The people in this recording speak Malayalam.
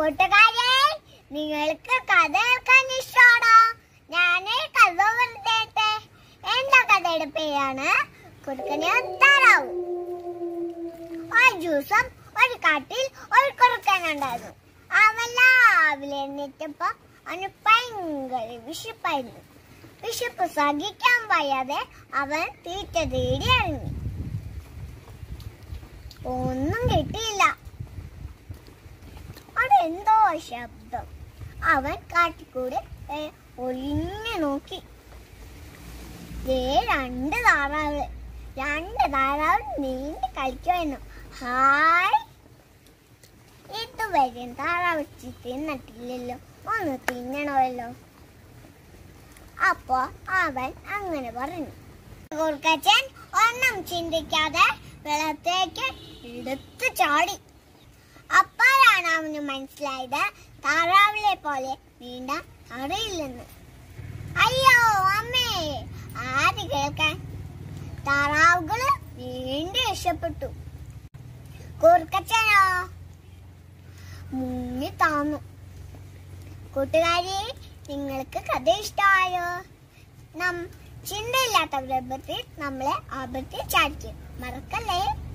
കൂട്ടുകാരെ നിങ്ങൾക്ക് കഥ കേൾക്കാൻ ഇഷ്ടമാണോ ഞാനേ കഥ വെറുതെ എന്താ കഥയുടെ പേരാണ് കുറുക്കനെ താറാവും ഒരു ദിവസം ഒരു കാട്ടിൽ ഒരു കുറുക്കൻ ഉണ്ടായിരുന്നു അവൻ രാവിലെ എണീറ്റപ്പോ അവന് ഭയങ്കര വിശപ്പായിരുന്നു വിശപ്പ് സഹിക്കാൻ വയ്യാതെ അവൻ തീറ്റ തേടി ഇറങ്ങി ഒന്നും കിട്ടിയില്ല അതെന്തോ ശബ്ദം അവൻ കാട്ടിക്കൂടെ ഏ, ഒളിഞ്ഞു നോക്കി ദേ രണ്ട് താറാവ് രണ്ട് താറാവ് നീന്തി കളിക്കുമായിരുന്നു ഹായ് ഇതുവരെ താറാവ് തിന്നിട്ടില്ലല്ലോ ഒന്ന് തിന്നണമല്ലോ അപ്പോ അവൻ അങ്ങനെ പറഞ്ഞു കുറുക്കച്ചൻ ഒന്നും ചിന്തിക്കാതെ വെള്ളത്തേക്ക് എടുത്തു ചാടി അപ്പോഴാണ് അവന് മനസ്സിലായത് താറാവിലെ പോലെ നീന്താൻ അറിയില്ലെന്ന് അയ്യോ അമ്മേ ആര് കേൾക്കാൻ താറാവുകള് നീണ്ടു രക്ഷപ്പെട്ടു കുറുക്കച്ചനോ മുങ്ങി താന്നു കൂട്ടുകാരി നിങ്ങൾക്ക് കഥ ഇഷ്ടമായോ നം ചിന്തയില്ലാത്ത പ്രഭത്തിൽ നമ്മളെ ആപത്തിൽ ചാടിക്കും മറക്കല്ലേ